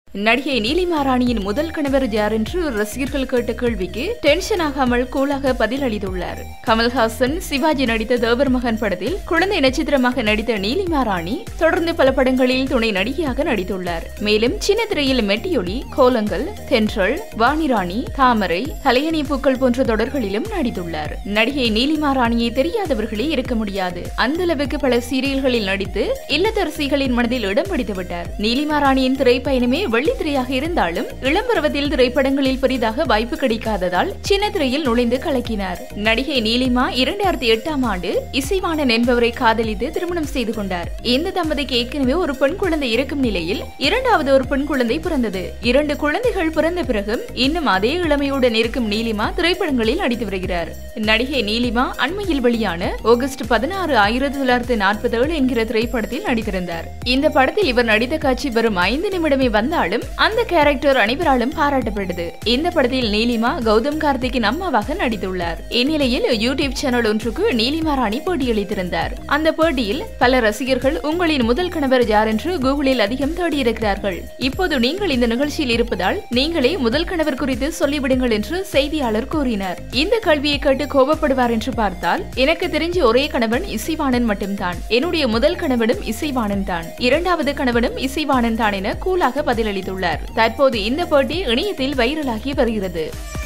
நடிகை நீலிமா ராணியின் முதல் கணவர் யார் என்று ரசிகர்கள் கேட்ட கேள்விக்கு டென்ஷன் ஆகாமல் கூலாக பதிலளித்துள்ளார் கமல்ஹாசன் சிவாஜி நடித்த தேவர் மகன் படத்தில் குழந்தை நட்சத்திரமாக நடித்த நீலிமா ராணி தொடர்ந்து பல படங்களில் துணை நடிகையாக நடித்துள்ளார் மேலும் சின்ன திரையில் மெட்டியொலி கோலங்கள் தென்றல் வாணிராணி தாமரை தலையணி பூக்கள் போன்ற தொடர்களிலும் நடித்துள்ளார் நடிகை நீலிமா ராணியை தெரியாதவர்களே இருக்க முடியாது அந்த அளவுக்கு பல சீரியல்களில் நடித்து இல்லத்தரசிகளின் மனதில் இடம் பிடித்து விட்டார் நீலிமா ராணியின் திரைப்பயணமே வெள்ளித்திரையாக இருந்தாலும் இளம் பருவத்தில் திரைப்படங்களில் பெரிதாக வாய்ப்பு கிடைக்காததால் சின்ன திரையில் நுழைந்து கலக்கினார் நடிகை நீலிமா இரண்டாயிரத்தி எட்டாம் ஆண்டு இசைவாணன் என்பவரை காதலித்து திருமணம் செய்து கொண்டார் இந்த தம்பதிக்கு ஏற்கனவே ஒரு பெண் குழந்தை இருக்கும் நிலையில் இரண்டாவது ஒரு பெண் குழந்தை பிறந்தது இரண்டு குழந்தைகள் பிறந்த பிறகும் இன்னும் அதே இளமையுடன் இருக்கும் நீலிமா திரைப்படங்களில் நடித்து வருகிறார் நடிகை நீலிமா அண்மையில் வெளியான ஆகஸ்ட் பதினாறு ஆயிரத்தி தொள்ளாயிரத்தி நாற்பத்தி ஏழு என்கிற திரைப்படத்தில் நடித்திருந்தார் இந்த படத்தில் இவர் நடித்த காட்சி வரும் ஐந்து நிமிடமே வந்தாலும் அந்த கேரக்டர் அனைவராலும் பாராட்டப்பட்டது இந்த படத்தில் நீலிமா கௌதம் கார்த்திக்கின் அம்மாவாக நடித்துள்ளார் இந்நிலையில் யூடியூப் சேனல் ஒன்றுக்கு நீலிமா ராணி பேட்டியளித்திருந்தார் அந்த பேட்டியில் பல ரசிகர்கள் உங்களின் முதல் கணவர் யார் என்று கூகுளில் அதிகம் தேடியிருக்கிறார்கள் இப்போது நீங்கள் இந்த நிகழ்ச்சியில் இருப்பதால் நீங்களே முதல் கணவர் குறித்து சொல்லிவிடுங்கள் என்று செய்தியாளர் கூறினார் இந்த கல்வியை கேட்டு கோபப்படுவார் என்று பார்த்தால் எனக்கு தெரிஞ்ச ஒரே கணவன் இசைவாணன் மட்டும்தான் என்னுடைய முதல் கணவனும் இசைவாணன் தான் இரண்டாவது கணவனும் இசைவாணன் தான் என கூலாக பதிலளித்துள்ளார் தற்போது இந்த போட்டி இணையத்தில் வைரலாகி வருகிறது